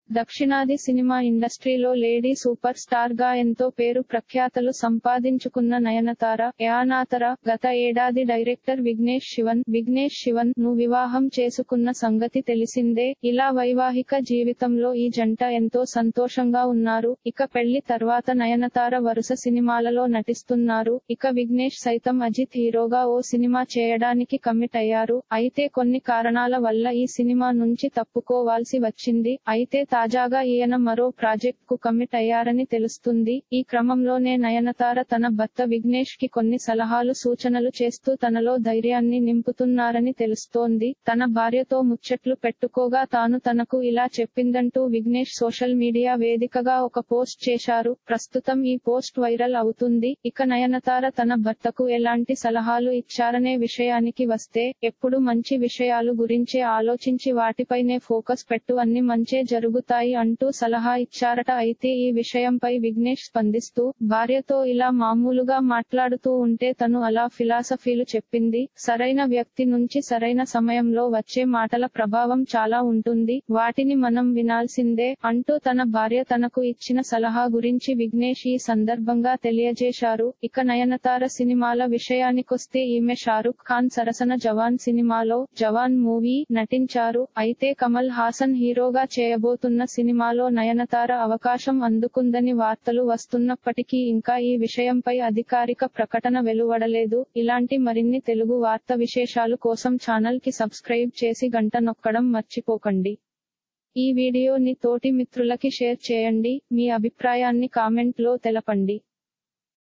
దక్షిణాది సినిమా ఇండస్ట్రీలో lady super star గా ఎంతో పేరు ప్రఖ్యాతలు సంపాదించుకున్న నయనతార యానాతర గత ఏడాది డైరెక్టర్ విఘ్నేష్ శివన్ విఘ్నేష్ శివన్ ను వివాహం చేసుకున్న సంగతి తెలిసిందే ఇలా వైవాహిక జీవితంలో ఈ జంట ఎంతో సంతోషంగా ఉన్నారు ఇక పెళ్లి తర్వాత నయనతార వరుస సినిమాలలో నటిస్తున్నారు ఇక విఘ్నేష్ సైతం అజిత్ హీరోగా ఓ సినిమా చేయడానికి కమిట్ అయ్యారు అయితే కొన్ని కారణాల వల్ల ఈ సినిమా నుంచి తప్పుకోవాల్సి వచ్చింది అయితే తాజాగా ఈయన మరో ప్రాజెక్ట్ కు కమిట్ అయ్యారని తెలుస్తుంది ఈ క్రమంలోనే నయనతార తన భర్త విఘ్నేష్ కి కొన్ని సలహాలు సూచనలు చేస్తూ తనలో ధైర్యాన్ని నింపుతున్నారని తెలుస్తోంది తన భార్యతో ముచ్చట్లు పెట్టుకోగా తాను తనకు ఇలా చెప్పిందంటూ విఘ్నేష్ సోషల్ మీడియా వేదికగా ఒక పోస్ట్ చేశారు ప్రస్తుతం ఈ పోస్ట్ వైరల్ అవుతుంది ఇక నయనతార తన భర్తకు ఎలాంటి సలహాలు ఇచ్చారనే విషయానికి వస్తే ఎప్పుడు మంచి విషయాలు గురించే ఆలోచించి వాటిపైనే ఫోకస్ పెట్టు అన్ని మంచే జరుగుతాయి అంటూ సలహా ఇచ్చారట అయితే ఈ విషయంపై విఘ్నేష్ స్పందిస్తూ భార్యతో ఇలా మామూలుగా మాట్లాడుతూ ఉంటే తను అలా ఫిలాసఫీలు చెప్పింది సరైన వ్యక్తి నుంచి సరైన సమయంలో వచ్చే మాటల ప్రభావం చాలా ఉంటుంది వాటిని మనం వినాల్సిందే అంటూ తన భార్య తనకు ఇచ్చిన సలహా గురించి విఘ్నేష్ ఈ సందర్భంగా తెలియజేశారు ఇక నయనతార సినిమాల విషయానికొస్తే ఈమె షారుఖ్ ఖాన్ సరసన జవాన్ సినిమాలో జవాన్ మూవీ నటించారు అయితే కమల్ హాసన్ హీరోగా చేయబోతున్న సినిమాలో నయనతార అవకాశం అందుకుందని వార్తలు వస్తున్నప్పటికీ ఇంకా ఈ విషయంపై అధికారిక ప్రకటన వెలువడలేదు ఇలాంటి మరిన్ని తెలుగు వార్త విశేషాలు కోసం ఛానల్ కి సబ్స్క్రైబ్ చేసి గంట నొక్కడం మర్చిపోకండి ఈ వీడియోని తోటి మిత్రులకి షేర్ చేయండి మీ అభిప్రాయాన్ని కామెంట్ లో తెలపండి